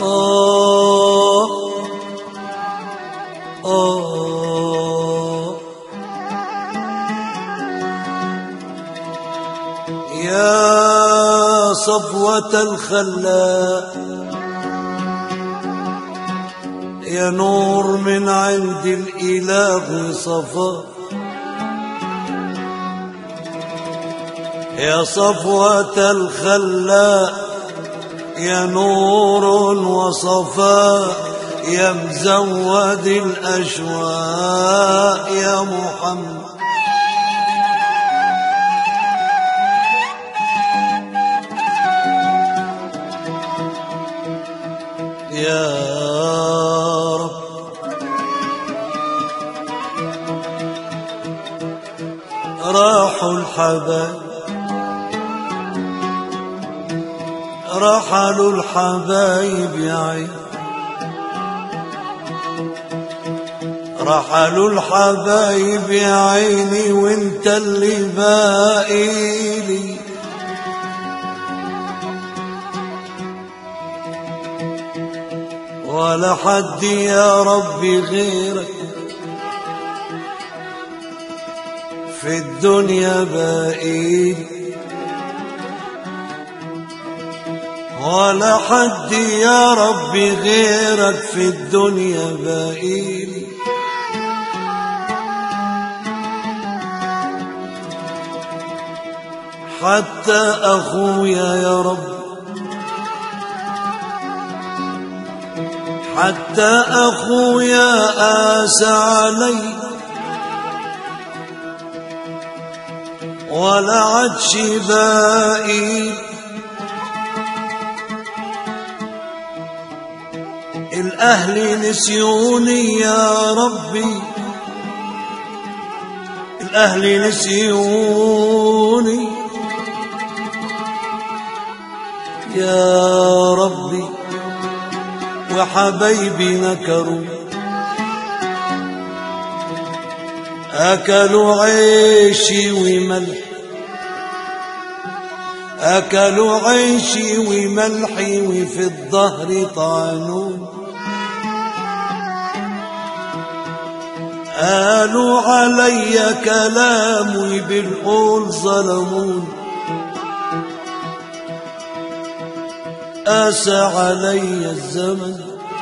آه آه يا صفوة الخلاء يا نور من عند الإله صفا يا صفوة الخلاء يا نور وصفاء يا مزود الأشواق يا محمد يا رب راحوا الحبايب رحلوا الحبايب يا عين رحلوا الحبايب يا عيني وانت اللي باقي لي ولا حد يا ربي غيرك في الدنيا باقي لي ولا حد يا ربي غيرك في الدنيا باقي لي حتى أخويا يا رب حتى أخويا آسى علي ولا عدش باقي الأهل نسيوني يا ربي الأهل نسيوني يا ربي وحبايبي نكروا أكلوا عيشي وملح أكلوا عيشي وملحي وفي الظهر طعنون قالوا علي كلام وبالقول ظلمون أسى علي الزمن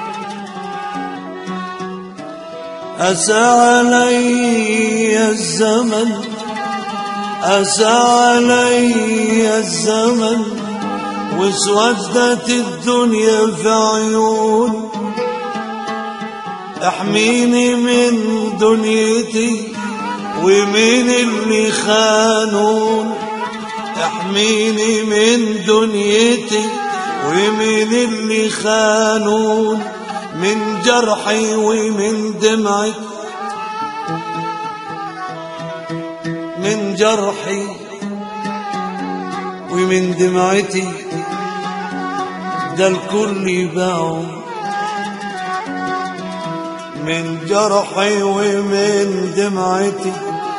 أسى علي الزمن أسى علي الزمن واسودت الدنيا في عيوني احميني من دنيتي ومن اللي خانون احميني من دنيتي ومن اللي خانون من جرحي ومن دمعي من جرحي ومن دمعتي ده الكل باعوا من جرحي ومن دمعتي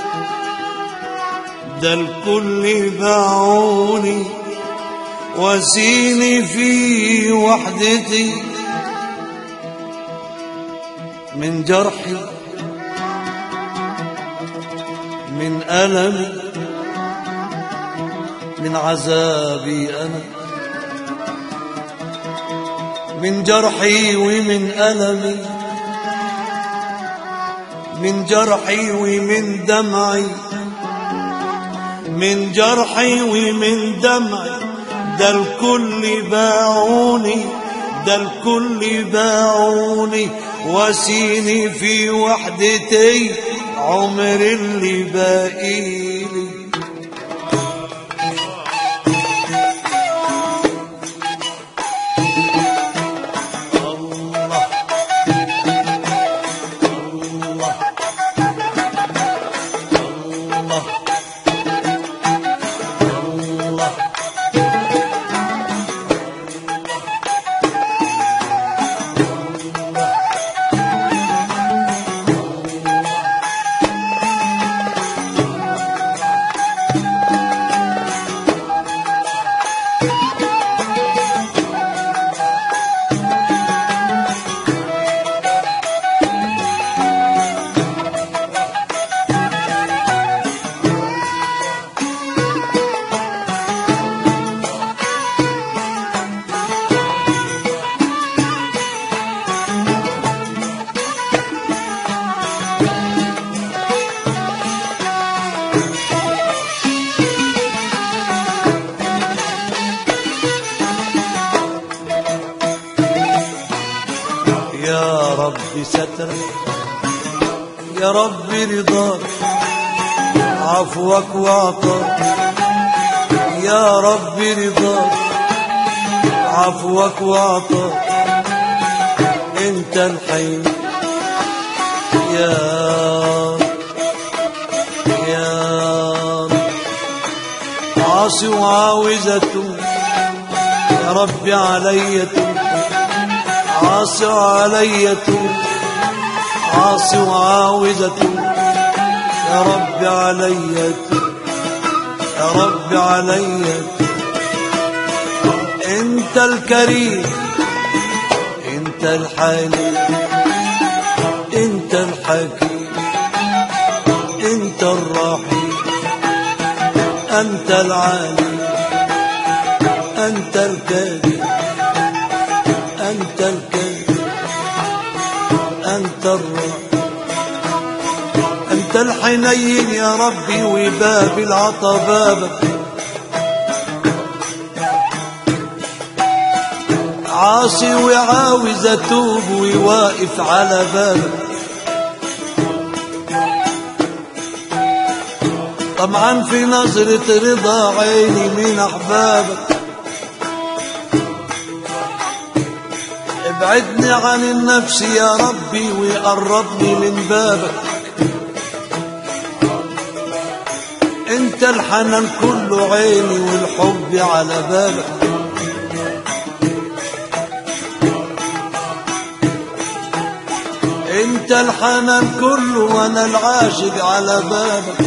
ده الكل باعوني وسيني في وحدتي من جرحي من ألمي من عذابي أنا من جرحي ومن ألمي من جرحي ومن دمعي من جرحي ومن دمعي ده الكل باعوني ده الكل باعوني وسيني في وحدتي عمر اللي باقيلي الله الله الله الله يا رب سترك يا رب رضاك عفوك وعطاك يا رب رضاك عفوك وعطاك انت الحي يا يا رب عاصي وعاوزة يا رب علي توب عاصي وعلي توب عاصي وعاوزة يا رب علي توب يا رب علي توب انت الكريم انت الحليم انت الحكيم انت الرحيم انت العليم انت الكريم انت الكريم انت الرحيم انت الحنين يا ربي وباب العطا بابك عاصي وعاوز اتوب وواقف على بابك طمعا في نظرة رضا عيني من احبابك ابعدني عن النفس يا ربي وقربني من بابك انت الحنان كله عيني والحب على بابك انت الحنان كله وانا العاشق على بابك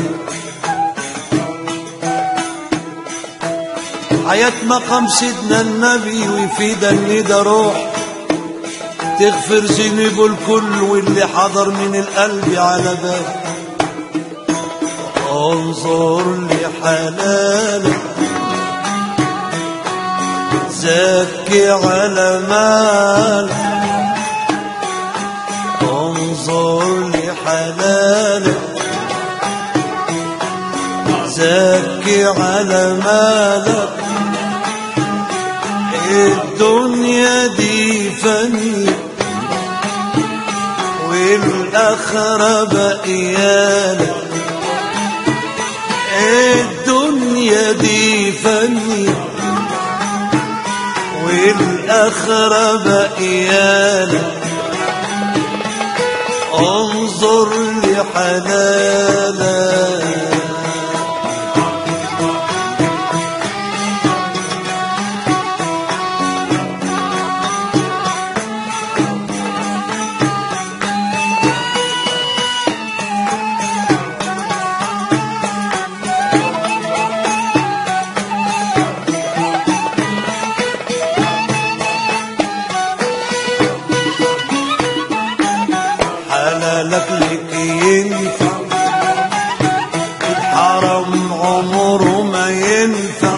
حياة مقام سيدنا النبي ويفيدني ده روح تغفر ذنوب الكل واللي حضر من القلب على بابك انظر لحلالك زكي على مالك انظر لحلالك زكي على مالك الدنيا دي فانية والآخرة بقيالك الدنيا دي فانية والآخرة بقيالك انظر لحلالك حلالك لك ينفع الحرم عمره ما ينفع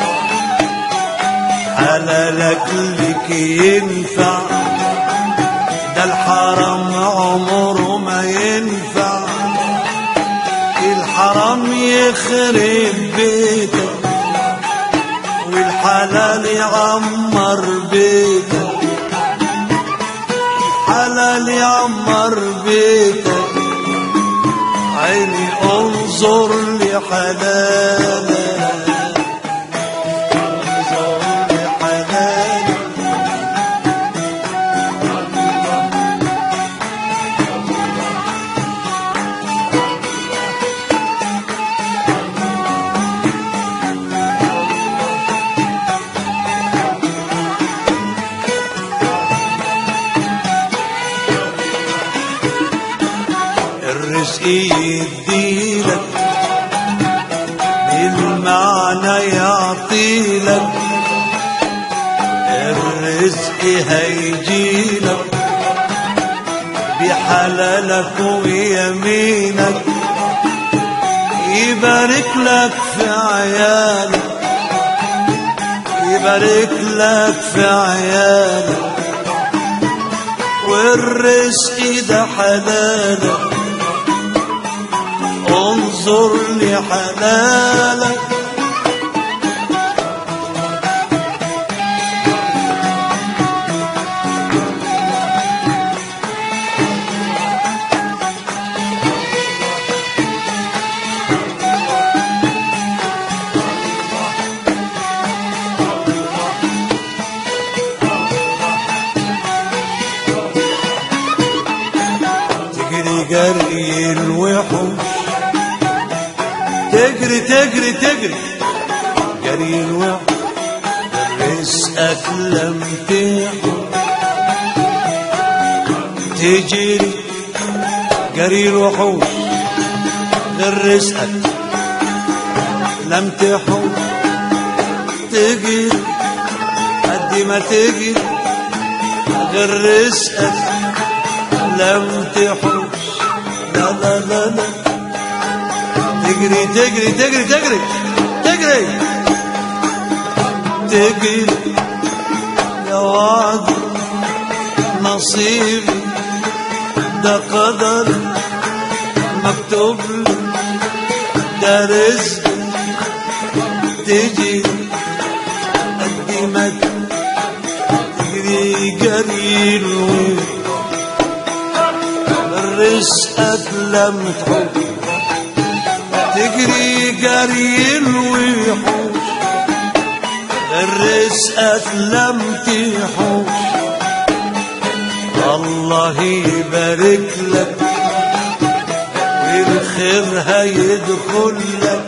حلالك لك ينفع ده الحرم عمره ما ينفع الحرم يخرب بيتك والحلال يعمر بيتك حلال يعمر بيتك عيني انظر لحلالك انظر لحلالك الرزق يديلك بالمعنى يعطيلك الرزق هيجيلك بحلالك ويمينك يبارك لك في عيالك يبارك لك في عيالك والرزق ده حلالك انظر لحلالك جري الوحوش تجري تجري تجري جري الوحوش رزقك لم تحوش تجري جري الوحوش غير رزقك لم تحوش تجري قد ما تجري غير رزقك لم تحوش لا لا لا لا تجري تجري تجري تجري تجري تجري يا وعد نصيبي ده قدر مكتوب لي ده رزق تجي قد ما تجري جري الويل رزقك لم تحوش تجري جري الوحوش رزقك لم تحوش الله يبارك لك والخير هيدخل لك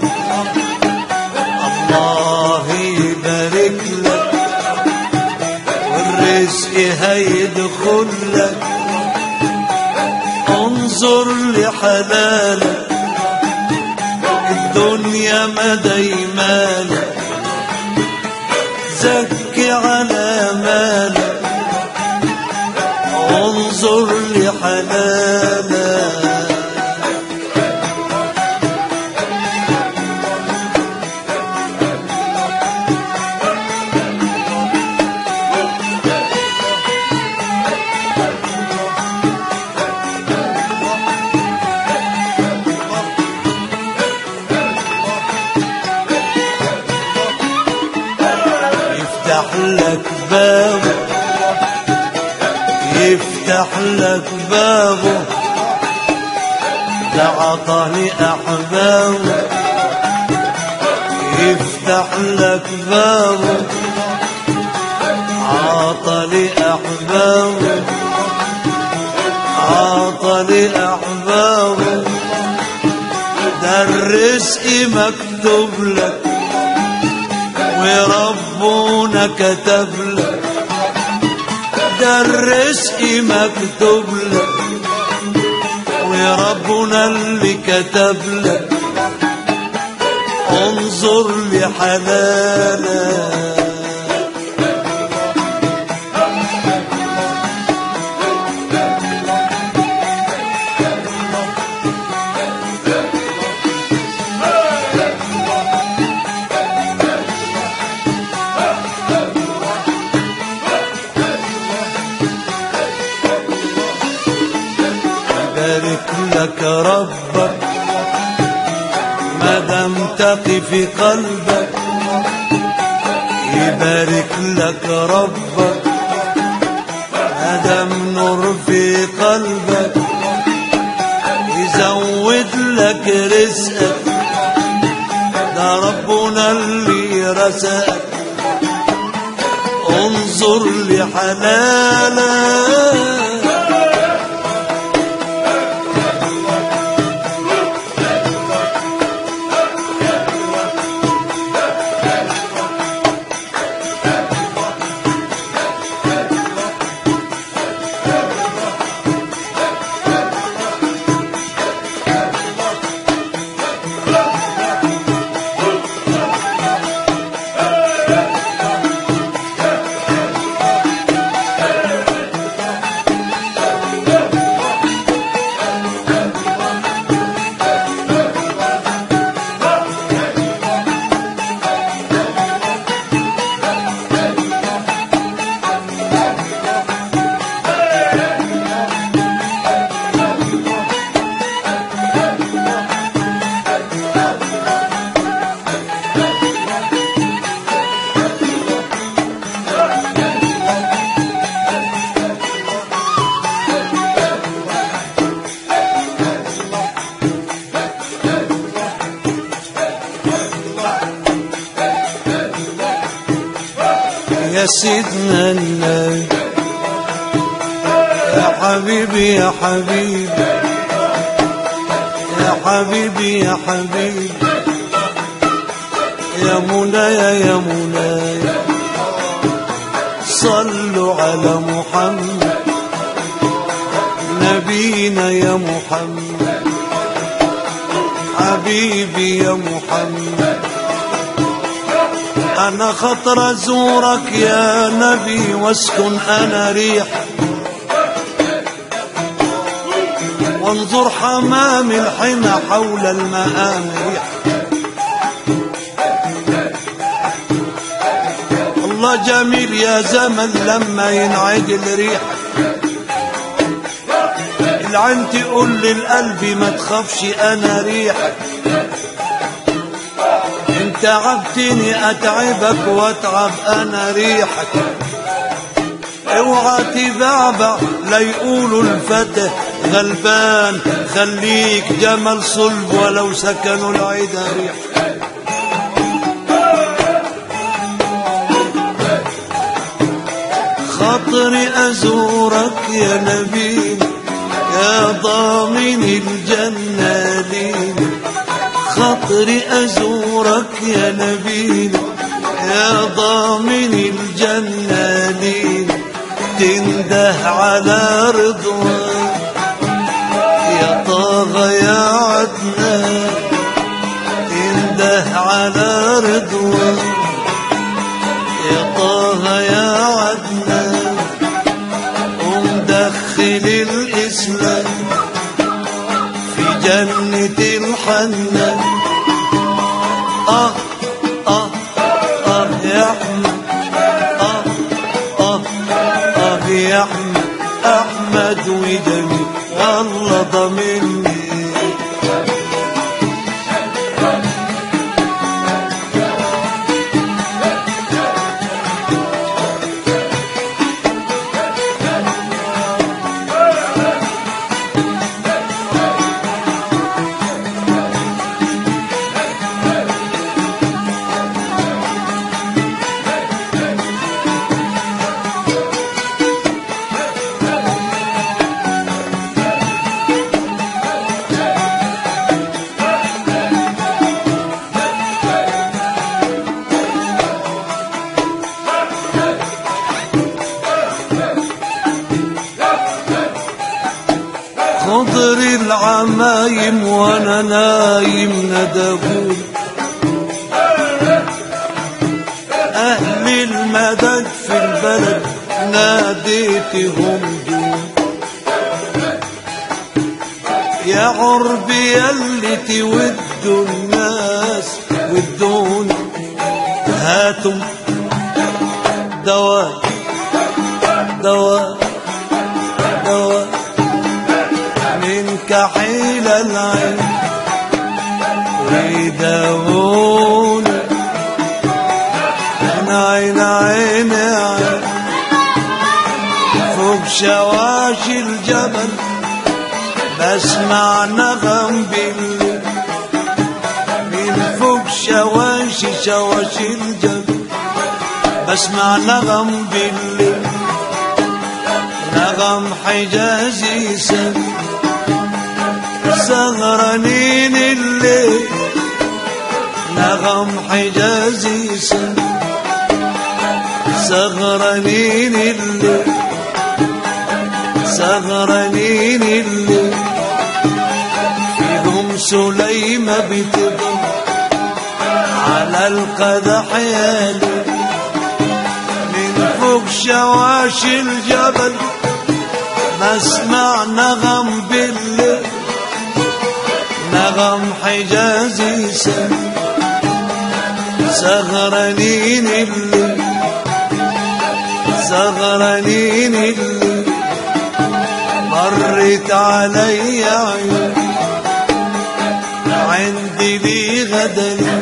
الله يبارك لك والرزق هيدخل لك انظر لحلالك الدنيا ما دايمالك زكي على مالك انظر لحلالك يفتح لك بابه يفتح لك بابه لعطاني أحبابه يفتح لك بابه عطلي أحبابه عطلي أحبابه ده الرزق مكتوب لك وربنا كتب لك ده الرزق مكتوب لك وربنا اللي كتب لك انظر لحلالك يبارك لك ربك ما دام تقي في قلبك يبارك لك ربك ما دام نور في قلبك يزود لك رزقك ده ربنا اللي رزقك انظر لحلالك يا سيدنا النبي يا حبيبي يا حبيبي حبيبي يا حبيبي يا منايا يا منايا صلوا على محمد نبينا يا محمد حبيبي يا محمد أنا خطر أزورك يا نبي واسكن أنا ريح وانظر حمام الحمى حول المآم ريح الله جميل يا زمن لما ينعدل ريحك العين تقول للقلب ما تخافش انا ريحك انت عبتني اتعبك واتعب انا ريحك اوعى تبعبع لا يقولوا الفتى غلبان خليك جمل صلب ولو سكنوا العيدة ريحك خاطري أزورك يا نبي يا ضامن الجنة لي خاطري أزورك يا نبي يا ضامن الجنة لي تنده على رضوان يا طاغى يا عدنان تنده على رضوان يا طه يا عدنان ومدخل الإسلام في جنة الحنان آه آه آه يا أحمد آه آه آه يا أحمد أحمد وجميل الله ضمني خضر العمايم وانا نايم ندبون اهل المدد في البلد ناديتهم دون يا عربي يلي تودوا الناس ودون هاتوا دواء دواء دواء من كحيل العين ويداوون من عين عين عين فوق شواشي الجبل بسمع نغم بالليل من فوق شواشي شواشي الجبل بسمع نغم بالليل نغم حجازي سن سهرانين الليل نغم حجازي سن سهرانين الليل سهرانين الليل فيهم سليمة بتضم على القدح يالي من فوق شواشي الجبل بسمع نغم بالليل نغم حجازي سن سهرانين الليل سهرانين الليل مرت علي عيون عندي لي غدري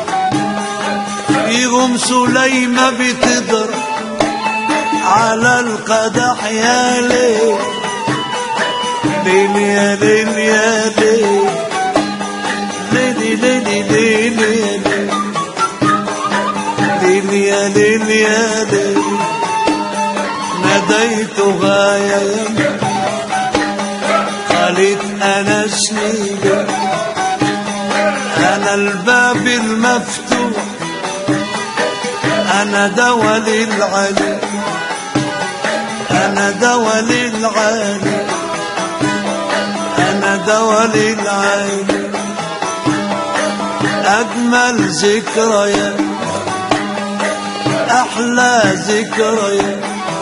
فيهم سليمة بتضر على القدح يا ليل ليل يا ليل يا ليل ليل ليل ليل يا ليل ليل يا ليل يا ليل ناديتها يا يم قالت أنا سنيدة أنا دولي العلي أنا دولي العلي أنا دولي العلي أجمل ذكريات أحلى ذكريات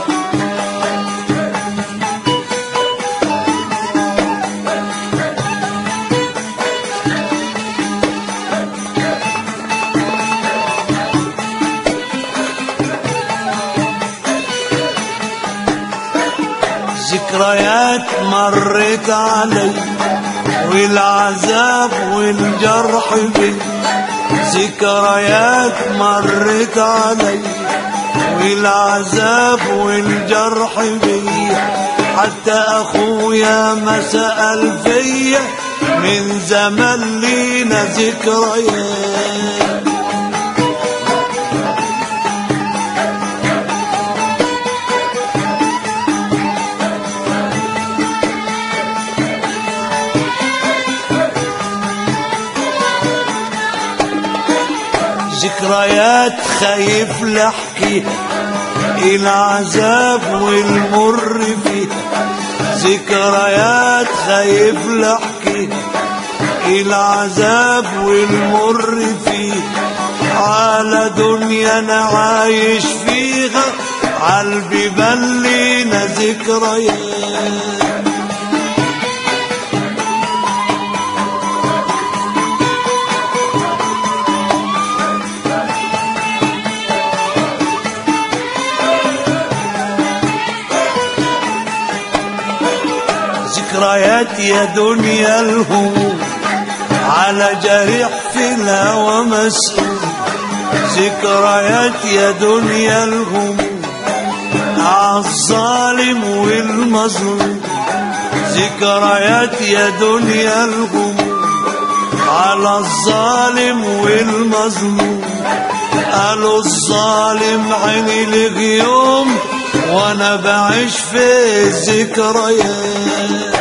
ذكريات مرت علي والعذاب والجرح بي ذكريات مرت علي والعذاب والجرح بي حتى اخويا ما سأل فيا من زمان لينا ذكريات ذكريات خايف لحكي العذاب والمر فيه ذكريات خايف لحكي العذاب والمر فيه على دنيا انا عايش فيها عالبيبان لينا ذكريات ذكريات يا دنيا الهموم على جريح في الهوى مسؤول ذكريات يا دنيا الهموم عالظالم والمظلوم ذكريات يا دنيا الهموم على الظالم والمظلوم قالوا الظالم عيني الغيوم وانا بعيش في الذكريات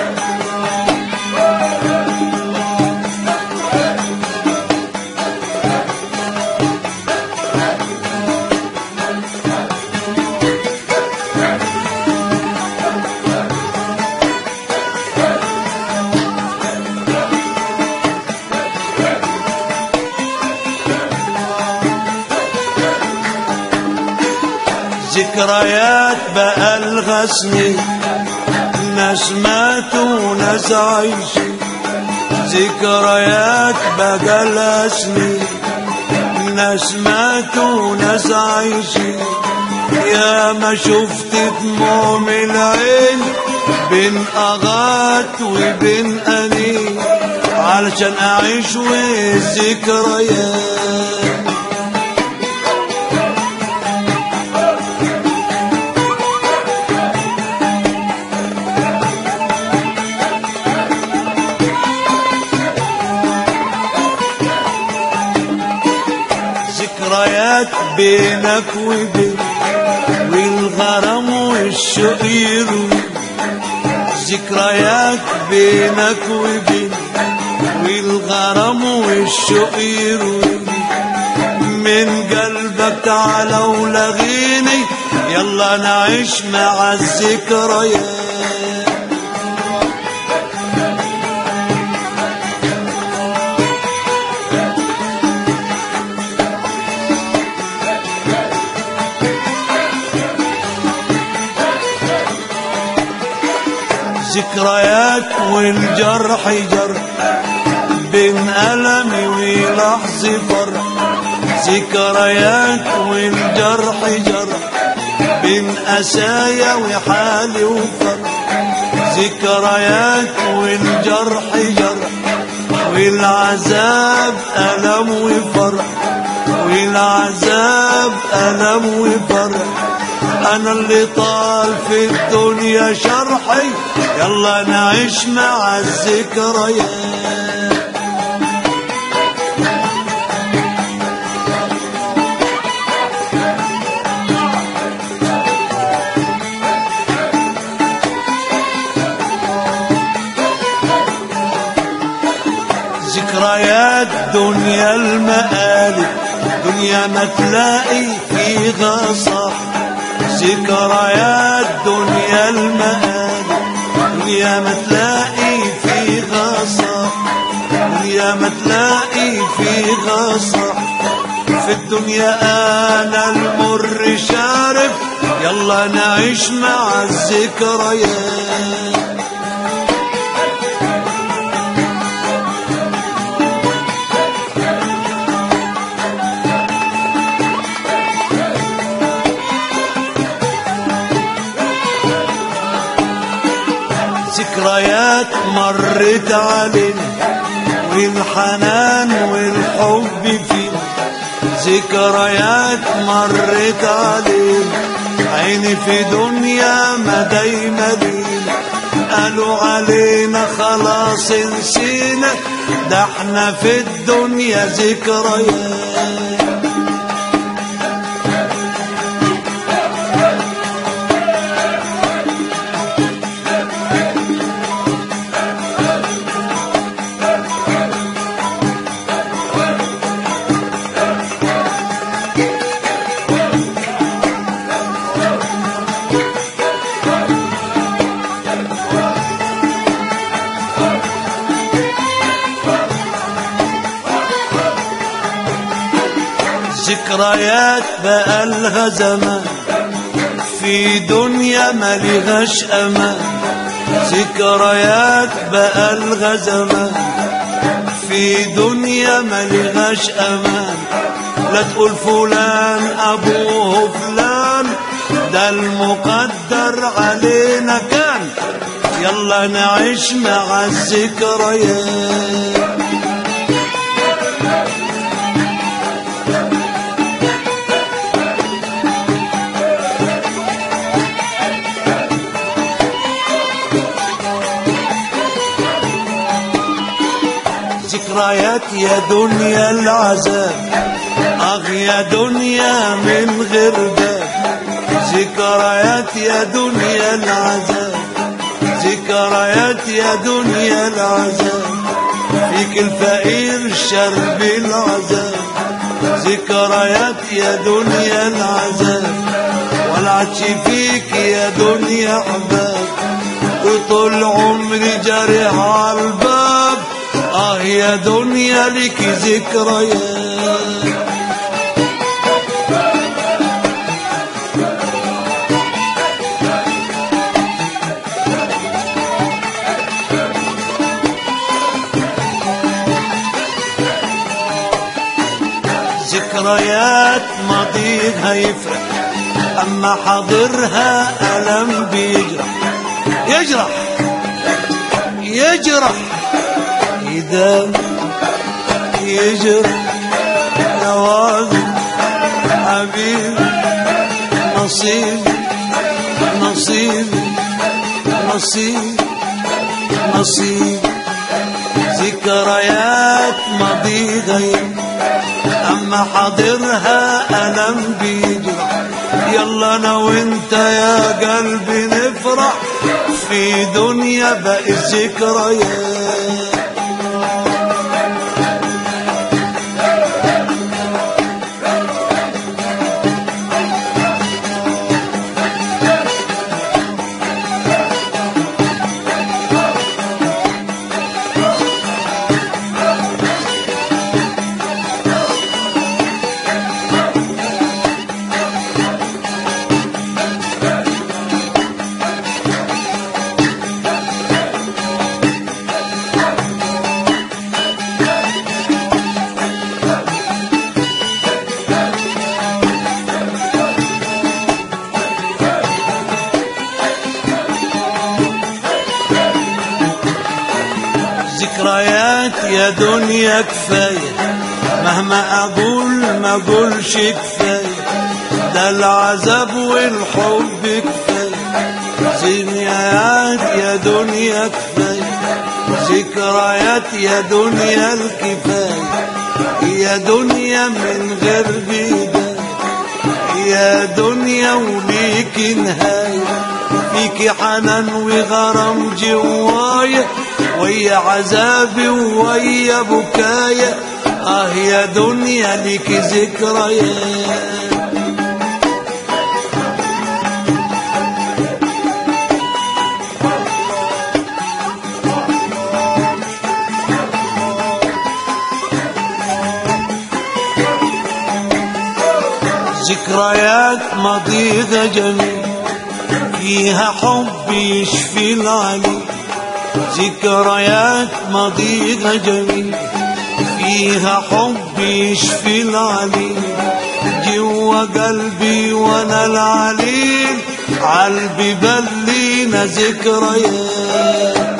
ذكريات بقى الغسني ناس ماتوا وناس عايشين ذكريات بقى الغسني ناس ماتوا وناس عايشين يا ما شفت دموع من العين بين اغات وبين انين علشان اعيش والذكريات ذكريات بينك وبين والغرام والشوق يروي ذكريات بينك وبين والغرام والشوق يروي من قلبك تعالى ولغيني يلا نعيش مع الذكريات ذكريات والجرح جرح بين ألمي ولحظة فرح ذكريات والجرح جرح بين أسايا وحالي وفرح ذكريات والجرح جرح والعذاب ألم وفرح والعذاب ألم وفرح أنا اللي طال في الدنيا شرحي يلا نعيش مع الذكريات ذكريات دنيا المقالب دنيا ما تلاقي فيها صح ذكريات دنيا المآل دنيا ما تلاقي فيها صح دنيا ما تلاقي فيها صح في الدنيا انا المر شارب يلا نعيش مع الذكريات ذكريات مرت علينا والحنان والحب فينا ذكريات مرت علينا عيني في دنيا ما دايما لينا قالوا علينا خلاص نسينا ده احنا في الدنيا ذكريات ذكريات بقالها زمان في دنيا ملهاش امان ذكريات بقالها زمان في دنيا ملهاش امان لا تقول فلان ابوه فلان ده المقدر علينا كان يلا نعيش مع الذكريات ذكريات يا دنيا العذاب اغ يا دنيا من غير باب ذكريات يا دنيا العذاب ذكريات يا دنيا العذاب فيك الفقير شرب العذاب ذكريات يا دنيا العذاب ولا عادش فيك يا دنيا احباب وطول عمري جارح على الباب اه يا دنيا لك ذكريات ذكريات ماضيها يفرح اما حاضرها الم بيجرح يجرح يجرح إذا يجرح نوازي حبيب نصيب نصيب نصيب نصيب ذكريات ماضي غير اما حاضرها الم بيجرح يلا انا وانت يا قلبي نفرح في دنيا باقي الذكريات ذكريات يا دنيا كفاية مهما أقول ما أقولش كفاية ده العذاب والحب كفاية ذكريات يا دنيا كفاية ذكريات يا دنيا الكفاية يا دنيا من غير بداية يا دنيا وليك نهاية فيك حنان وغرام جوايا ويا عذابي ويا بكايا اه يا دنيا ليك ذكريات ذكريات مضيقة جميل فيها حب يشفي العلي ذكريات مضيقة جميل فيها حب يشفي العليل جوا قلبي وانا العليل عالبيبان لينا ذكريات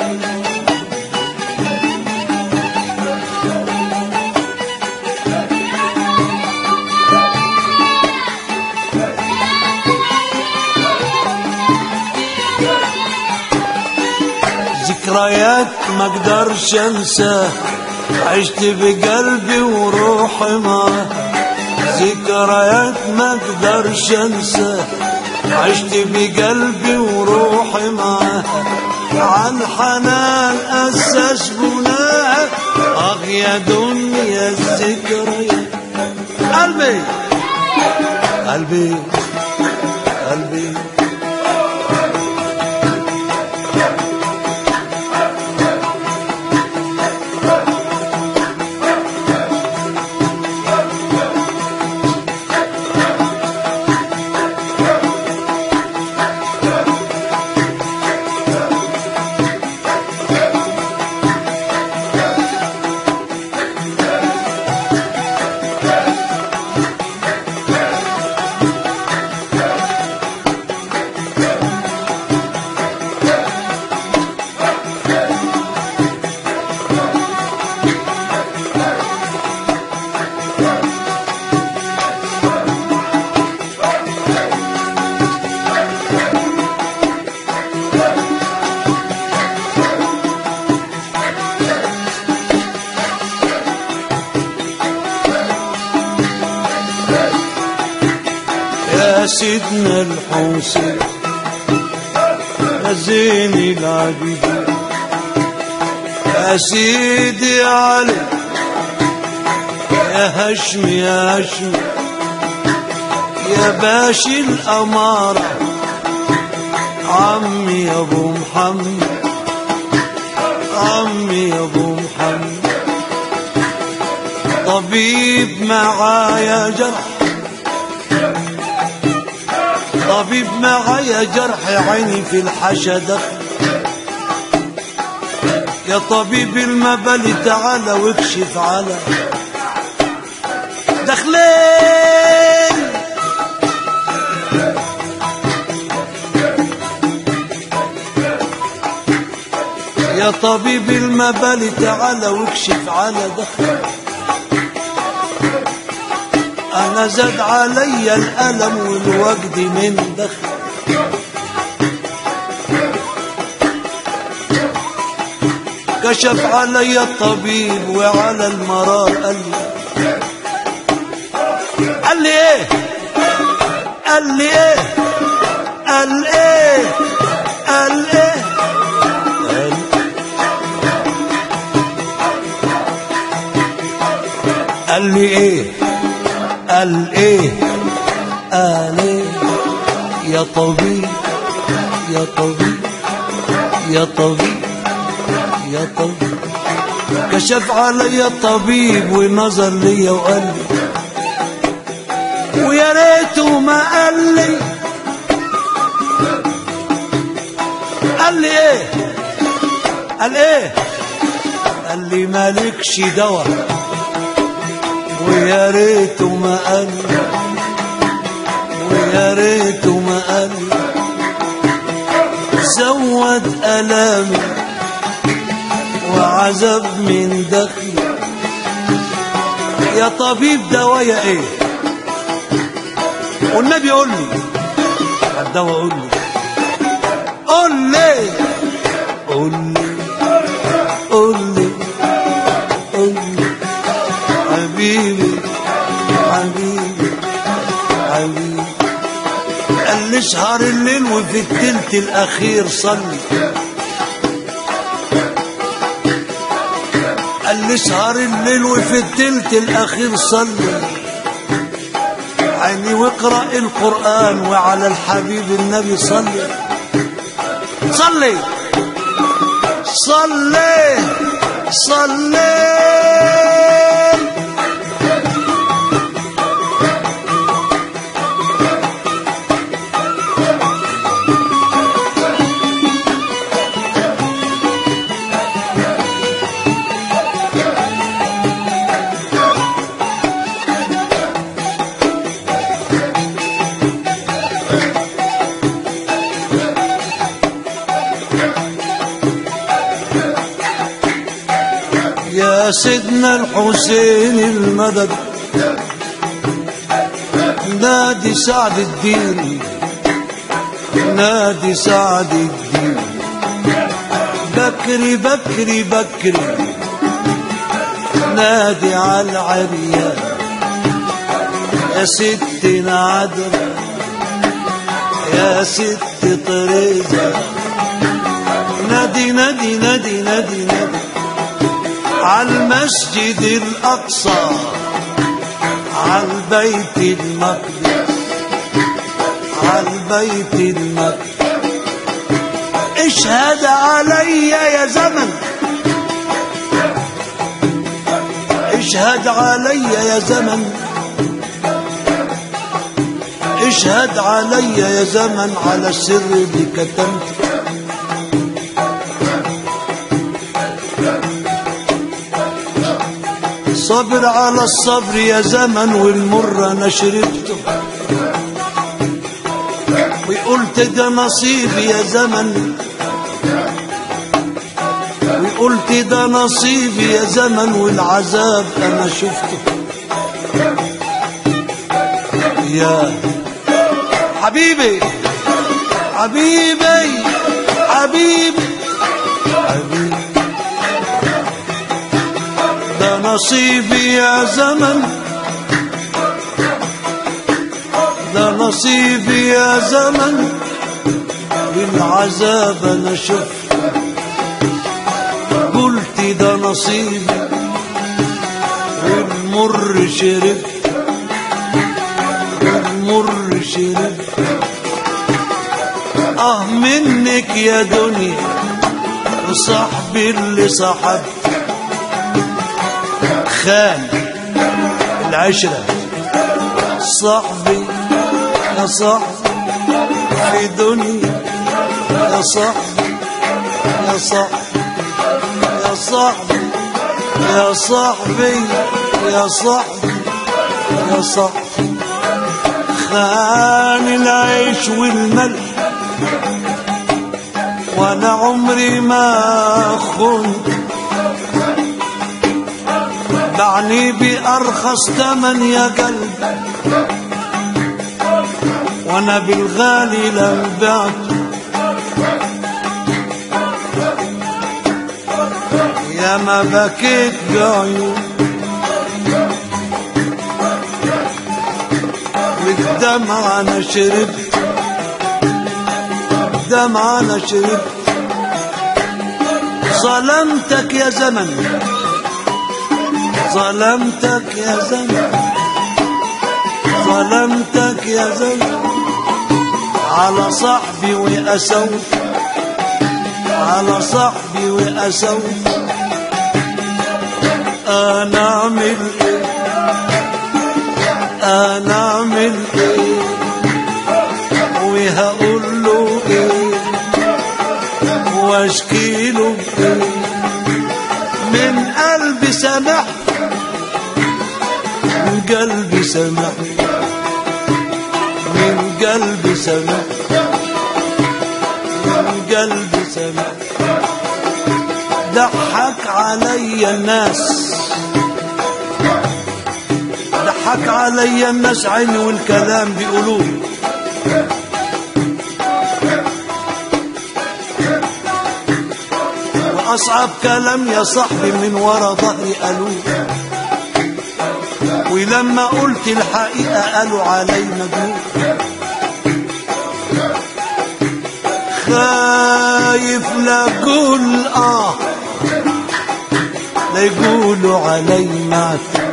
ذكريات ما اقدرش انساه عشت بقلبي وروحي معاه ذكريات ما اقدرش انساه عشت بقلبي وروحي معاه عن حنان اساس بناه اخ يا دنيا الذكريات قلبي قلبي قلبي يا سيدنا الحسين يا زين العابدين يا سيدي علي يا هشم يا هشم يا باشي الأمارة عمي يا أبو محمد عمي يا أبو محمد طبيب معايا جرح طبيب معايا جرح عيني في الحشا دخل يا طبيب المبالي تعالى واكشف على دخلين يا طبيب المبالي تعالى واكشف على دخل انا زاد علي الالم والوجد من دخل كشف علي الطبيب وعلى المرار قال لي قال لي ايه قال لي ايه قال ايه قال ايه قال قال لي ايه قال ايه قال ايه يا طبيب يا طبيب يا طبيب يا طبيب كشف علي الطبيب ونظر لي وقال لي ويا ريته ما قال لي قال لي ايه قال ايه قال لي مالكش دواء ويا ريته ما قال لي ويا ريته ما قال لي زود ألامي وعذاب من دخلي يا طبيب دوايا ايه والنبي قول لي الدواء قول لي قول لي قول لي قول لي قول لي حبيبي حبيبي حبيبي قال لي اسهر الليل وفي التلت الاخير صلي قال اللي سهر الليل وفي التلت الاخير صلي عيني واقرا القران وعلى الحبيب النبي صلي صلي صلي صلي يا سيدنا الحسين المدد نادي سعد الدين نادي سعد الدين بكري بكري بكري نادي على العريان يا ستنا عذرا يا ست طريزة نادي نادي نادي نادي نادي على المسجد الأقصى على البيت المقدس على البيت المقدس اشهد علي يا زمن اشهد علي يا زمن اشهد علي يا زمن على السر اللي كتمته صبر على الصبر يا زمن والمر انا شربته وقلت ده نصيبي يا زمن وقلت ده نصيبي يا زمن والعذاب انا شفته يا حبيبي حبيبي حبيبي حبيبي ده نصيبي يا زمن ده نصيبي يا زمن بالعذاب انا شفت قلت ده نصيبي والمر شربت والمر شربت اه منك يا دنيا وصاحبي اللي صاحبت خان العشرة صاحبي يا صاحبي في دنيا يا صاحبي يا صاحبي يا صاحبي يا صاحبي يا صاحبي يا صاحبي خان العيش والملح وانا عمري ما خنت بعني بأرخص تمن يا قلب وانا بالغالي لم بعت يا ما بكيت بعيون والدمع انا شربت دمع انا شربت ظلمتك يا زمن ظلمتك يا زمن ظلمتك يا زمن على صاحبي وأسوت على صاحبي وأسوت أنا أعمل إيه أنا أعمل إيه وهقول له إيه واشكي له إيه من قلبي سامحت من قلبي سامحت من قلبي سامحت من قلبي سامحت ضحك علي الناس ضحك علي الناس عيني والكلام بيقولوه وأصعب كلام يا صاحبي من ورا ظهري قالوه ولما قلت الحقيقة قالوا علي مجنون خايف لا اقول اه لا يقولوا علي معفن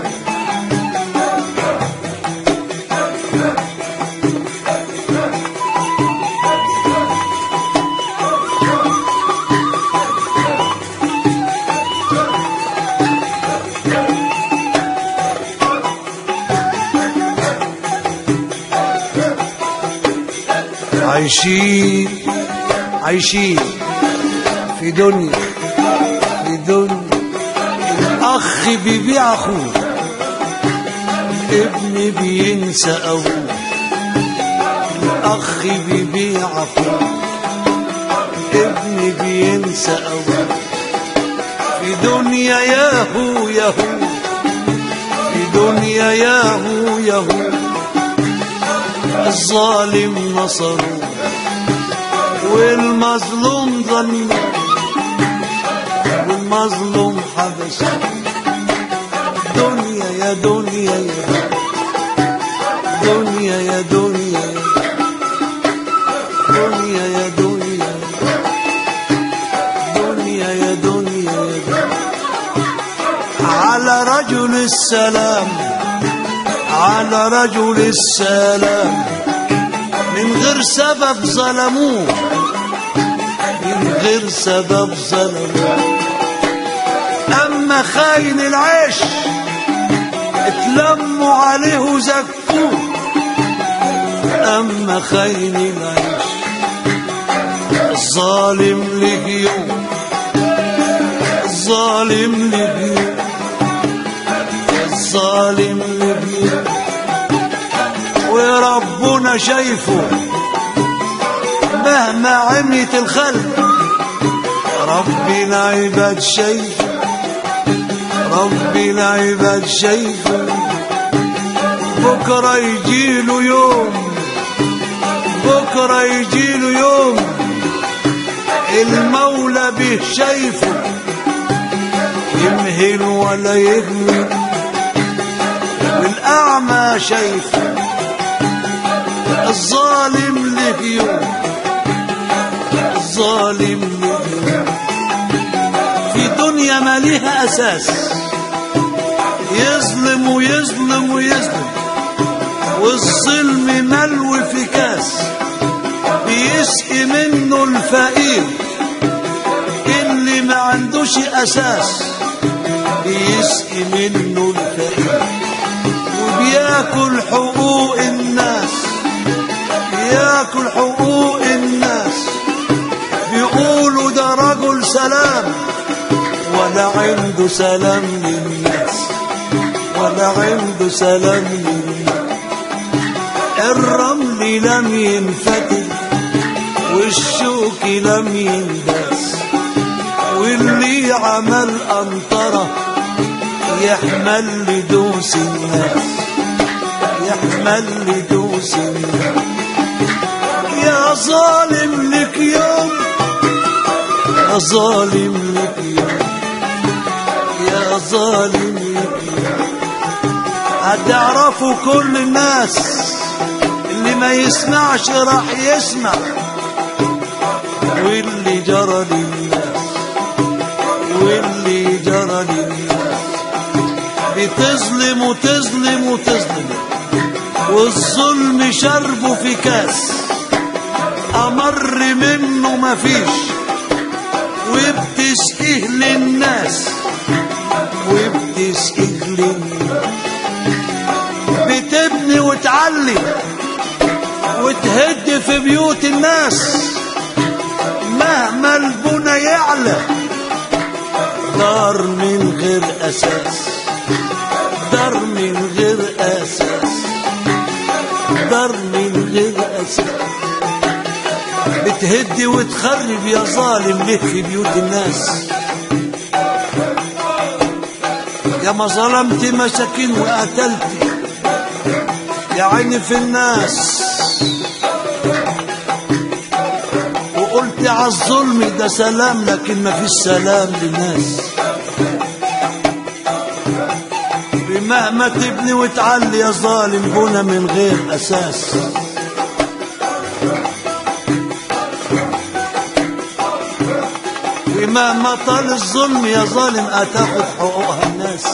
عايشين عايشين في دنيا في دنيا الأخ بيبيع أخوه الابن بينسى أبوه الأخ بيبيع أخوه الابن بينسى أبوه في دنيا ياهو ياهو في دنيا ياهو ياهو الظالم نصره والمظلوم ظنه والمظلوم حبسه دنيا يا دنيا يا دنيا يا دنيا دنيا يا دنيا دنيا يا دنيا يا على رجل السلام على رجل السلام من غير سبب ظلموه من غير سبب ظلموه أما خاين العيش اتلموا عليه وزكوه أما خاين العيش الظالم لجيوم الظالم لجيوم الظالم لجيوم وربنا شايفه مهما عميت الخلق ربنا عباد شايفه ربنا عباد شايفه بكرة يجيله يوم بكرة يجيله يوم المولى به شايفه يمهل ولا يهمل والأعمى شايفه الظالم له يوم الظالم له يوم في دنيا ما ليها أساس يظلم ويظلم ويظلم والظلم ملو في كاس بيسقي منه الفقير اللي ما عندوش أساس بيسقي منه الفقير وبياكل حقوق الناس بياكل حقوق الناس بيقولوا ده رجل سلام ولا عنده سلام للناس ولا عنده سلام للناس الرمل لم ينفتل والشوك لم ينداس واللي عمل أنطرة يحمل لدوس الناس يحمل لدوس الناس يا ظالم لك يوم يا ظالم لك يوم يا ظالم لك يوم هتعرفوا كل الناس اللي ما يسمعش راح يسمع واللي جرى للناس واللي جرى للناس بتظلم وتظلم وتظلم والظلم شربه في كاس أمر منه مفيش وبتسقيه للناس وبتسقيه للناس بتبني وتعلي وتهد في بيوت الناس مهما البنى يعلى دار من غير أساس دار من غير أساس دار من غير أساس بتهدي وتخرب يا ظالم ليه في بيوت الناس يا ما ظلمت مساكين وقتلت يا عيني في الناس وقلت على الظلم ده سلام لكن ما فيش سلام للناس بمهما تبني وتعلي يا ظالم بنا من غير أساس مهما طال الظلم يا ظالم هتاخد حقوقها الناس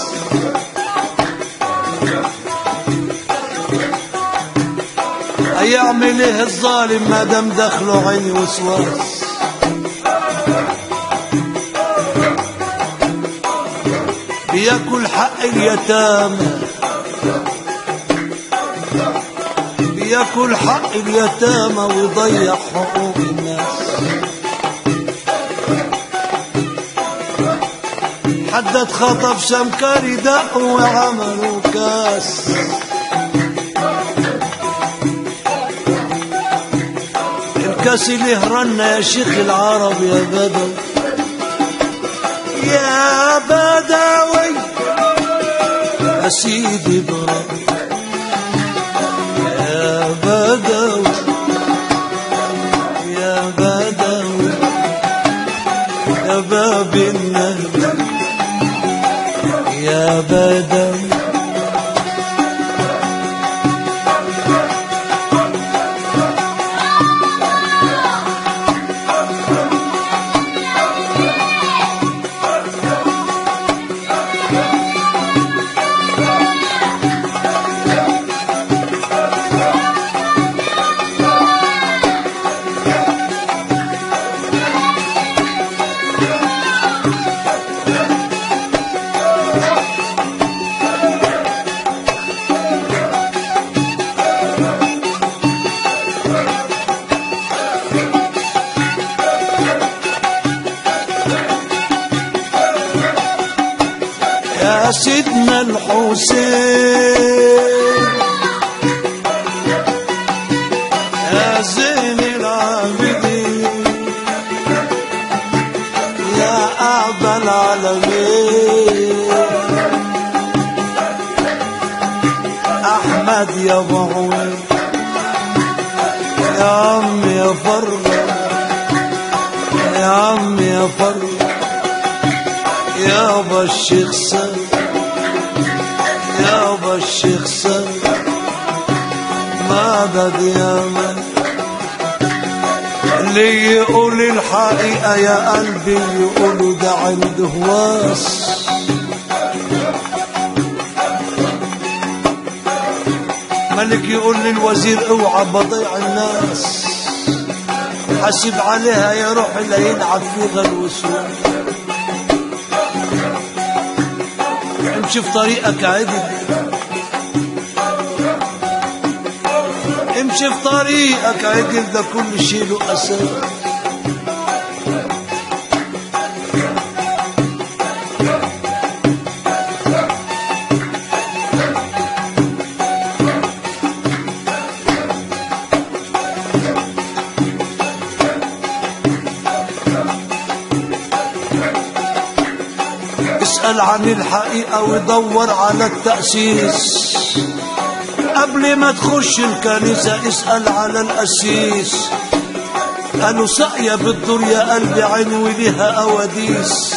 هيعمل ايه الظالم ما دام دخله عيني وسواس بياكل حق اليتامى بياكل حق اليتامى ويضيع حقوق الناس حد اتخطف شمكاري دقوا وعملوا كاس الكاس اللي هرنا يا شيخ العرب يا بدوي يا بدوي يا سيدي برا يا بدوي يا بدوي يا باب النبي يا بدوي يا سيدنا الحسين يا زين العابدين يا أعبى العالمين أحمد يا بعوي يا عم يا فرغ يا عم يا فرغ يابا الشيخ سام يابا الشيخ سام مدد يا من اللي يقول الحقيقة يا قلبي يقولوا ده عنده واس ملك يقول للوزير اوعى بضيع الناس حاسب عليها يا روح اللي يلعب فيها الوسواس امشي في طريقك عدل امشي في طريقك عدل ده كل شيء له اساس اسأل عن الحقيقة ودور على التأسيس قبل ما تخش الكنيسة اسأل على الأسيس قالوا ساقية بالدور يا قلبي عين وليها أواديس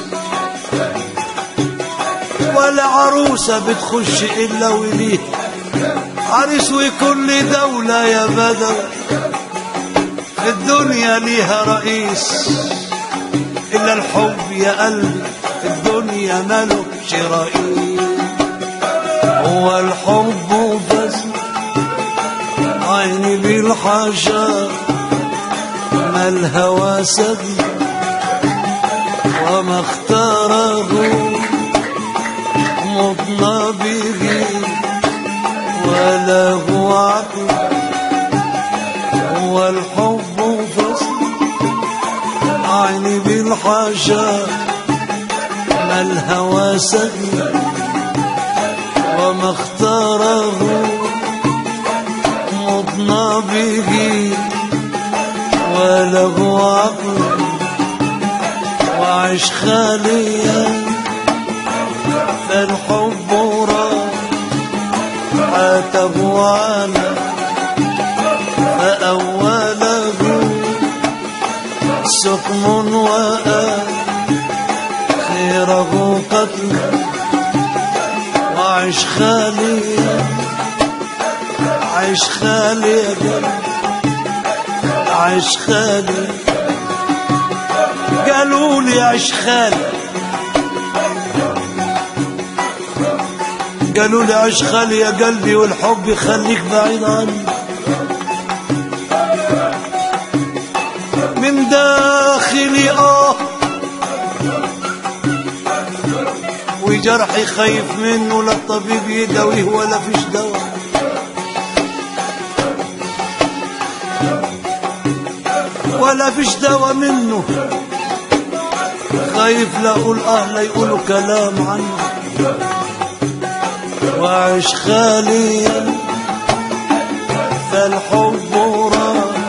ولا عروسة بتخش إلا وليها عريس وكل دولة يا بدو في الدنيا ليها رئيس إلا الحب يا قلبي في الدنيا ملوكش رئيس هو الحب بس عيني بالحجر ما الهوى سبي وما اختاره مضنا به ولا هو عقل هو الحب فصل عيني بالحجر ما الهوى سبي وما اختاره مضنا به وله عقل وعش خاليا فالحب راح عاتب على فأوله سقم وآخره قتل وعش خاليا عيش خاليا عيش خالي قالوا لي عيش خالي قالوا لي عيش خالي يا قلبي والحب يخليك بعيد عني من داخلي اه وجرحي خايف منه لا الطبيب يداويه ولا فيش دواء ولا فيش دواء منه خايف لا اقول اه لا يقولوا كلام عنه وعيش خاليا فالحب راح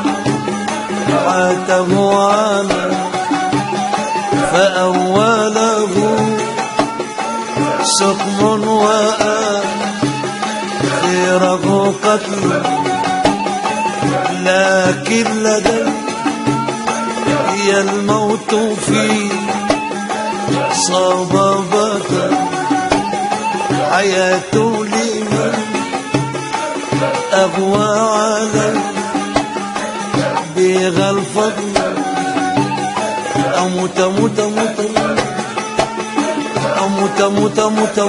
عاته على فأوله سقم وآخره قتل لكن لدي هي الموت في صبابة حياة لمن أغوى علي بيغى الفضل أموت أموت أموت أموت أموت أموت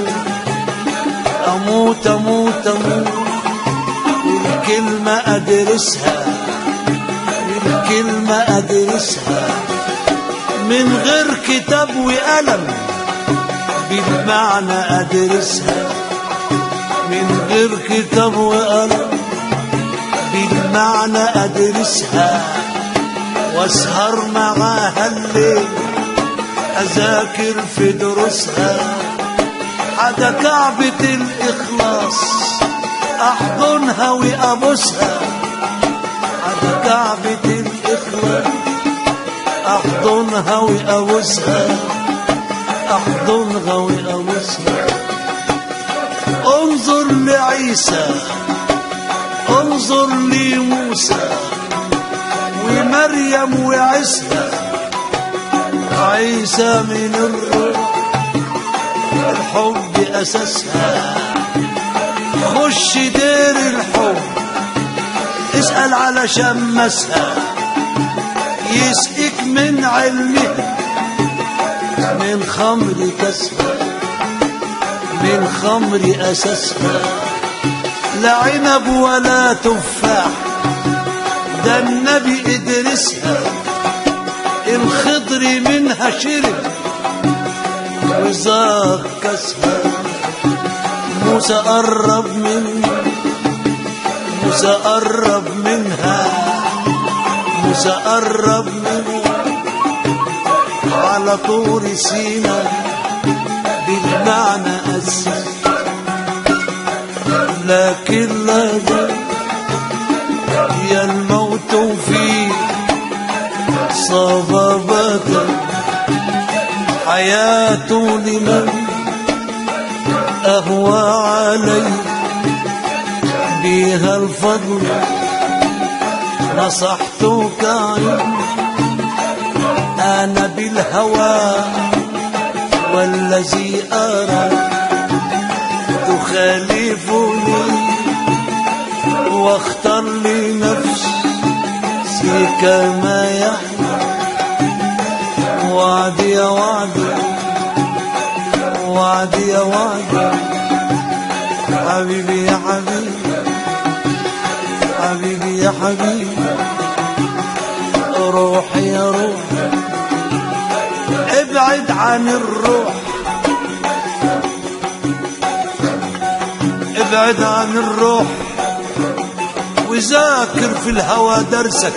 أموت أموت أموت الكلمة أدرسها الكلمة أدرسها من غير كتاب وقلم بالمعنى أدرسها من غير كتاب وقلم بالمعنى أدرسها واسهر معاها الليل أذاكر في دروسها حدا كعبة الإخلاص أحضنها وأبوسها حدا كعبة الإخلاص أحضنها وأبوسها أحضنها وأبوسها انظر لعيسى انظر لموسى ومريم وعيسى عيسى من الروح الحب أساسها خش دير الحب اسأل على شمسها يسقيك من علمها من خمر كسها من خمر أساسها لا عنب ولا تفاح ده النبي ادرسها الخضر منها شرب وزاق كسها موسى قرب من موسى قرب منها موسى قرب منها على طور سينا بالمعنى أسس لكن لدى هي الموت في صبابة حياة لمن أهوى علي بها الفضل نصحتك عن أنا بالهوى والذي أرى تخالفني واختر لنفسي كما يحلى وعدي يا وعدي وعدي يا وعدي حبيبي يا حبيبي حبيبي يا حبيبي روحي يا روح ابعد عن الروح ابعد عن الروح وذاكر في الهوى درسك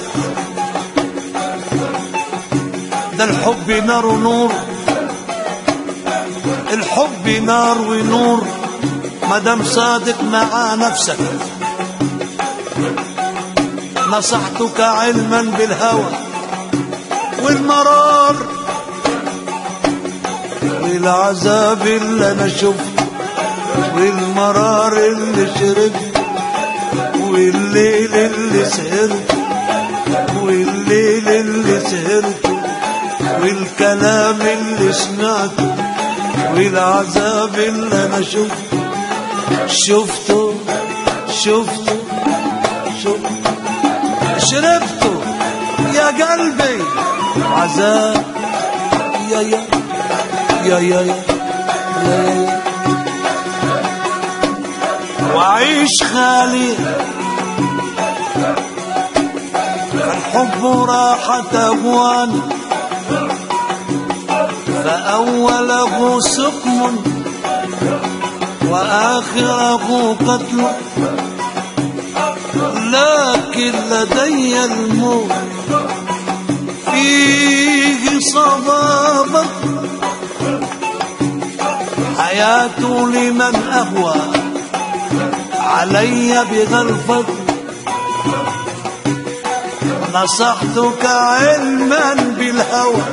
ده الحب نار ونور الحب نار ونور مدام صادق مع نفسك نصحتك علما بالهوى والمرار والعذاب اللي انا شفته والمرار اللي شربته والليل اللي سهرته والليل اللي سهرته والكلام اللي سمعته والعذاب اللي انا شفته شفته شفته شفته شربته يا قلبي عذاب يا يا يا يا يا يا يا وعيش خالي الحب راحة أبوان فأوله سقم وآخره قتل لكن لدي الموت فيه صبابة حياة لمن أهوى علي بذا الفضل نصحتك علما بالهوى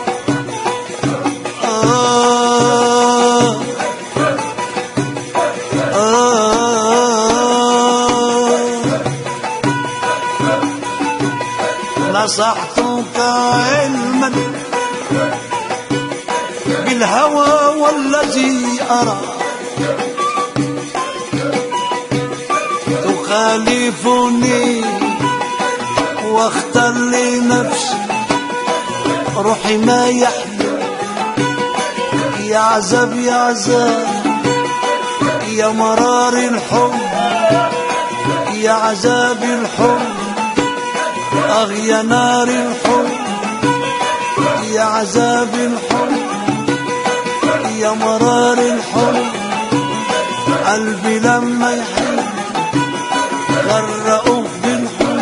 آه آه نصحتك علما بالهوى والذي أرى تخالفني واختر لنفسي روحي ما يحلو يا عذاب يا عذاب يا مرار الحب يا عذاب الحب أغ يا نار الحب يا عذاب الحب يا مرار الحب قلبي لما يحب غرقوه بالحب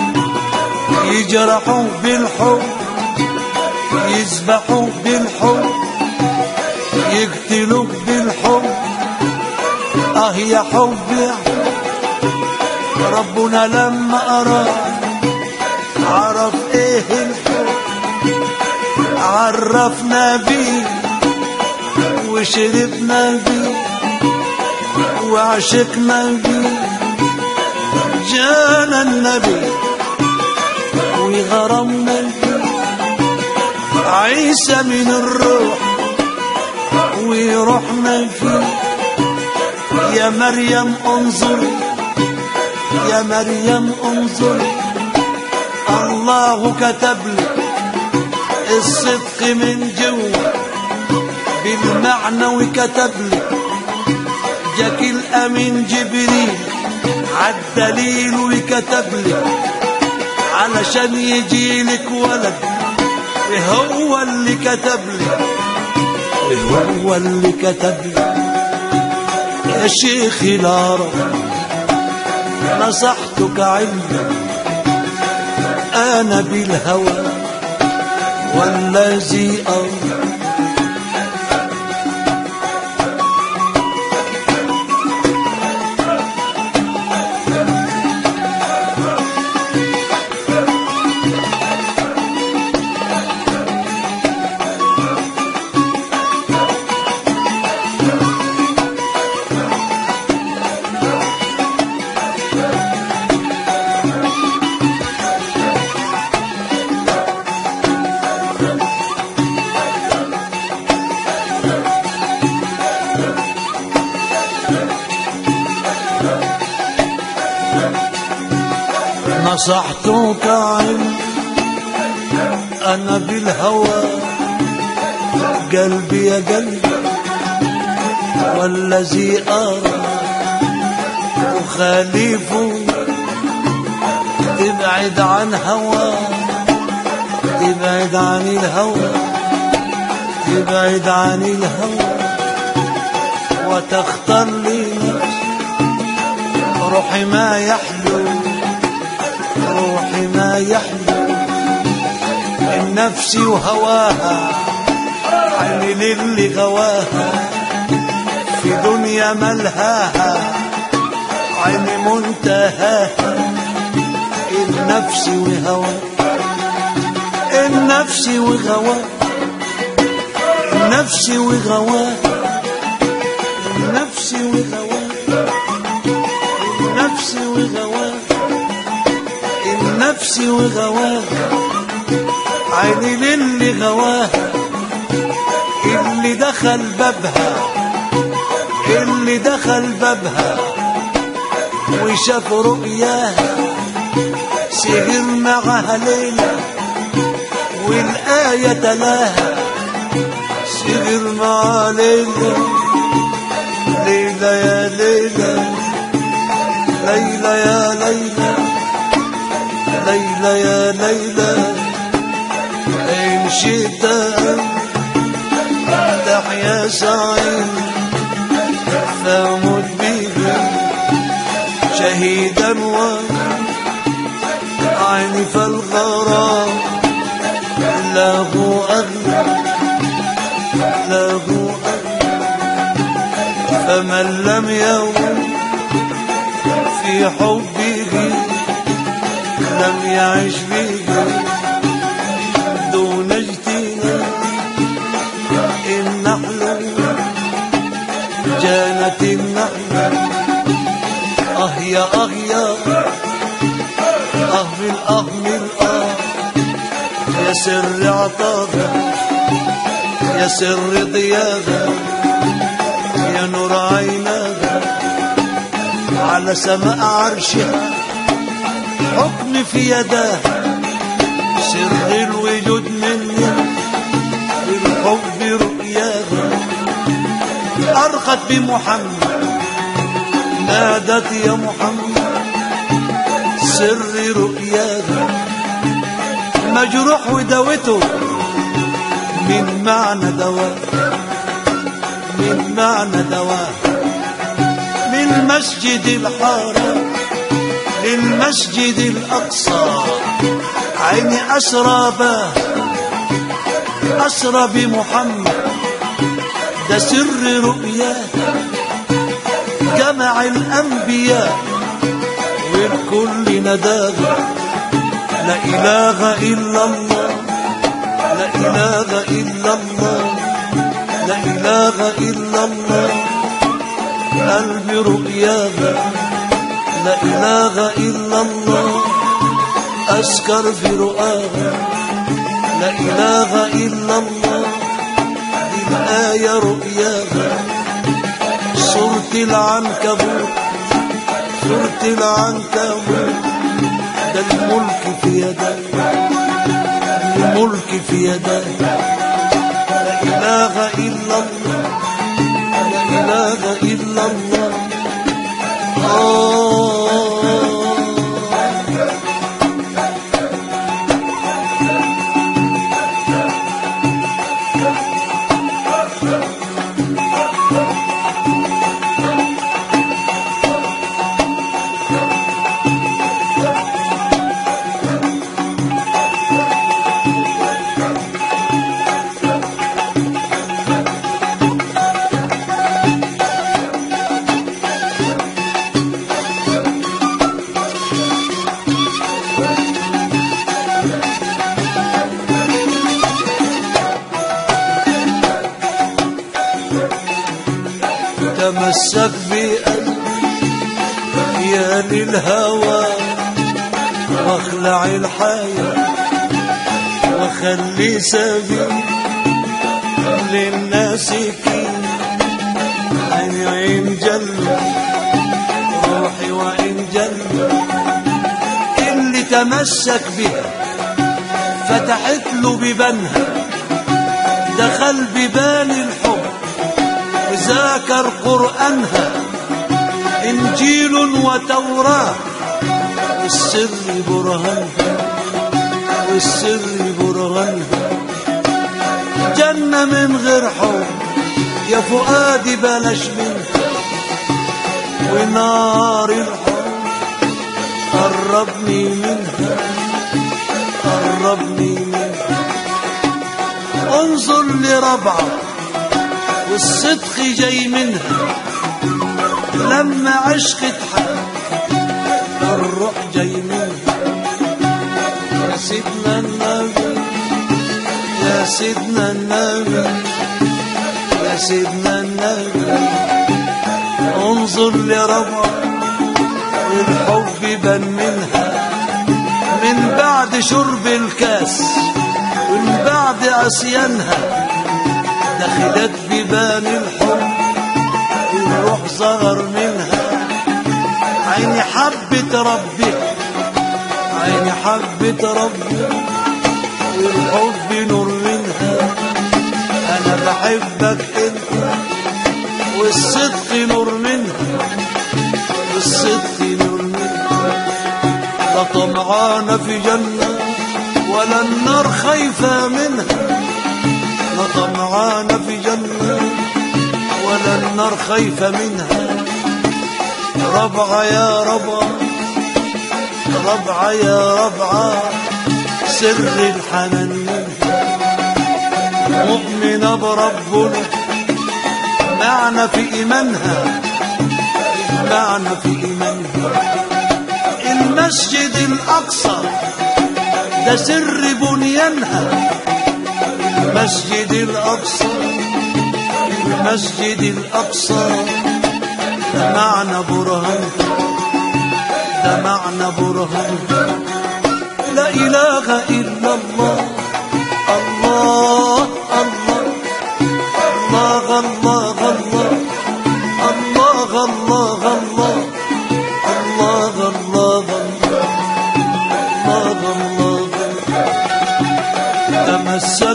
يجرحوه بالحب يذبحوه بالحب يقتلوك بالحب اه يا حب يا حب ربنا لما أراد عرف ايه الحب عرفنا بيه وشربنا بيه وعشقنا بيه جانا النبي وغرمنا بيه عيسى من الروح وروحنا فيه يا مريم انظري يا مريم انظري الله كتب لي الصدق من جوا بالمعنى وكتب لي جاك الامين جبريل عالدليل وكتب لي علشان يجيلك ولد هو اللي كتب لي هو اللي كتب لي يا شيخي لا رب نصحتك علما أنا بالهوى والذي أرى نصحتك علم أنا بالهوى قلبي يا قلبي والذي أرى أخالفه ابعد عن هوى ابعد عن الهوى ابعد عن الهوى وتختار لي نفسي روحي ما يحلو روحي ما يحلو النفس وهواها عيني للي غواها في دنيا ملهاها عيني منتهاها النفس وهواها النفس وغواها النفس وغواها النفس وغواها النفس وغواها النفس وغواها عيني للي غواها اللي دخل بابها اللي دخل بابها وشاف رؤياها سهر معها ليلة والآية تلاها سير مع ليلى ليلى يا ليلى ليلى يا ليلى ليلى يا ليلى إن شئت تحيا سعيد فمت به شهيدا وعيني فالغرام له أغلى له أغلى فمن لم يوم في حبه لم يعش به دون اجتناب النحل جانت النحل اه يا اه يا اه من اه من اه يا سر عطاها يا سر ضياها يا نور عيناها على سماء عرشها حكم في يداها سر الوجود مني بالحب رؤياها أرقت بمحمد نادت يا محمد سر رؤياها مجروح ودوته من معنى دواء من معنى دواء من مسجد الحرام للمسجد الأقصى عيني أسرى به أسرى بمحمد ده سر رؤياه جمع الأنبياء والكل نداه لا إله إلا الله لا إله إلا الله لا إله إلا الله قلبي رؤياها لا إله إلا الله أسكر في رؤاها لا إله إلا الله دي الآية رؤياها سورة العنكبوت سورة العنكبوت ده الملك في يدي الملك في يدي لا إله إلا الله لا إله إلا الله آه تمسك بقلبي يا للهوى واخلع الحياة وخلي سبيل للناسكين عين عين جل روحي وإن جل اللي تمسك بها فتحت له ببنها دخل ببان الحب وذاكر قرآنها إنجيل وتوراة والسر برهانها والسر برهانها جنة من غير حب يا فؤادي بلاش منها ونار الحب قربني منها قربني منها انظر لربعه والصدق جاي منها لما عشقت حق الروح جاي منها يا سيدنا النبي يا سيدنا النبي يا سيدنا النبي انظر لربع الحب بان منها من بعد شرب الكاس ومن بعد عصيانها دخلت ببان الحب الروح ظهر منها عيني حبت ربها عيني حبت ربها الحب نور منها انا بحبك انت والصدق نور منها والصدق نور منها لا طمعانة في جنة ولا النار خايفة منها لا طمعانة في جنة ولا النار خايفة منها ربعة يا ربعة ربعة يا ربعة سر الحنان منها مؤمنة بربنا معنى في إيمانها معنى في إيمانها المسجد الأقصى ده سر بنيانها المسجد الأقصى المسجد الأقصى ده معنى برهانها ده معنى برهانها لا إله إلا الله الله الله الله الله الله الله الله الله الله الله الله الله تمسك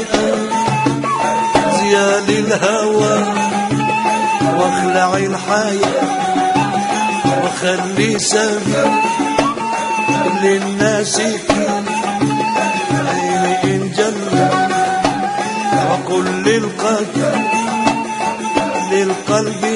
بأزيال الهوى واخلع الحياة وخلي سبيل للناس عين إن جل وقل للقلب للقلب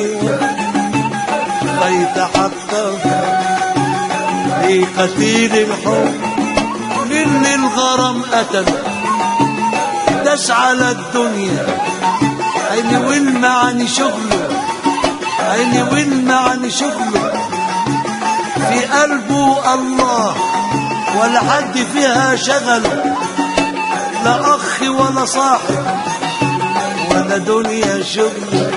فيتحقق في قتيل الحب للي الغرام أتى دس على الدنيا عيني والمعني شغله عيني والمعني شغله في قلبه الله ولا حد فيها شغله لا أخ ولا صاحب ولا دنيا شغله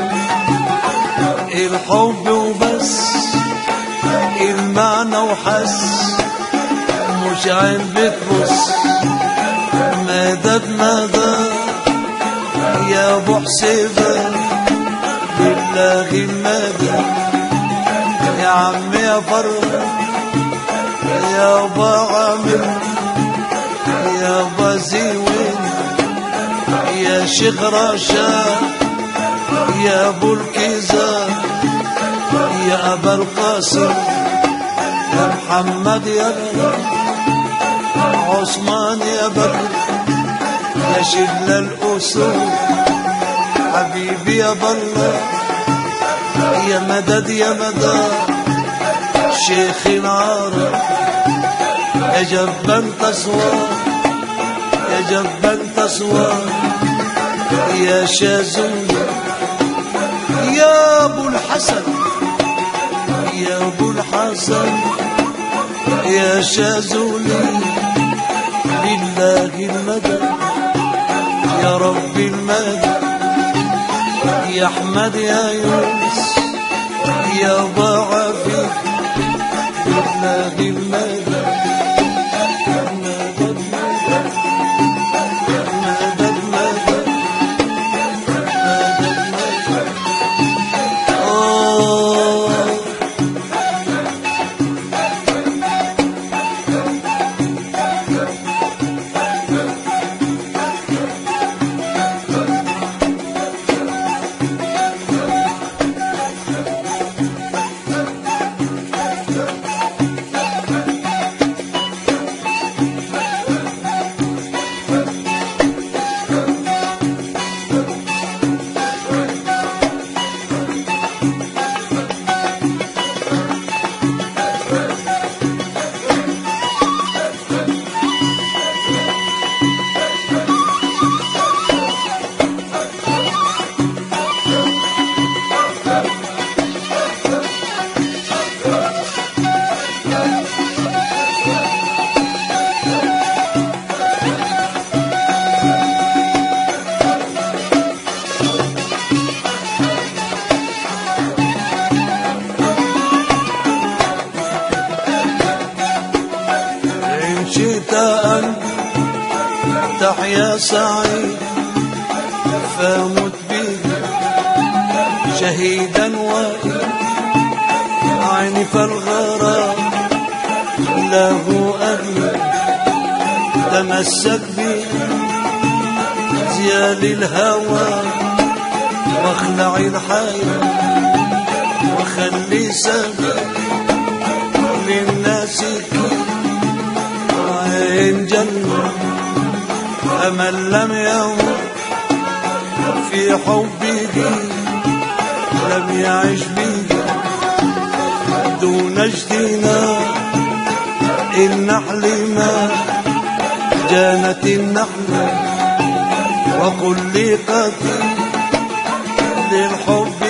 الحب وبس المعنى وحس مش عين بتبص مدد مدد يا ابو حسيبة بالله المدد يا عم يا فرح يا ابا عامر يا ابا زيوين يا شيخ رشاد يا ابو الكيزان يا ابا القاسم يا محمد يا عثمان يا بكر يا شل الأسود حبيبي يا بالله يا مدد يا مدد شيخ العرب يا جبان تصوار يا جبان تصوار يا شازوية يا ابو الحسن يا ابو الحسن يا شازولي لله المدد يا رب المدد يا احمد يا يونس يا ضعفي لله المدد مدد مدد مدد مدد مدد مدد آه إن شئت أن تحيا سعيد فمت به شهيدا وإن عنف الغرام له أهل تمسك بي زيال الهوى واخلع الحياة وخلي سبب للناس وإن جنة أمل لم يمت في حبه لم يعش به دون اجتناب النحل ما جانت النحل وخلقت للحب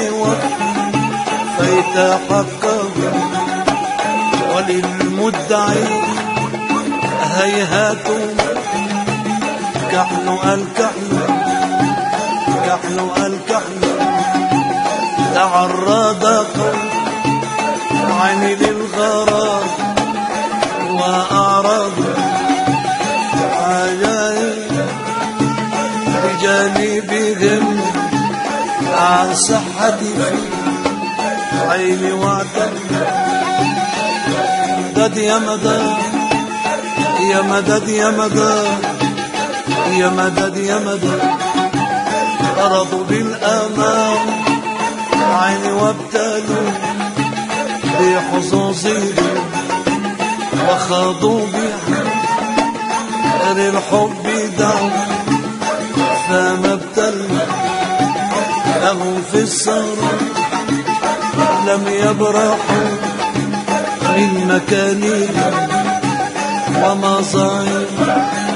وفيت حقه وللمدعي هيهات كحل الكحل كحل الكحل تعرض قوم عن للغرام وأعرض عجائب بجانبهم عن صحتي في عيني واعتم مدد يا مدد يا مدد يا مدد يا مدد يا مدد أرضوا بالأمان عيني وابتلوا بحظوظهم وخاضوا بحر الحب دعوا فما ابتلوا لهم في السهر لم يبرحوا من مكانهم ومظاهر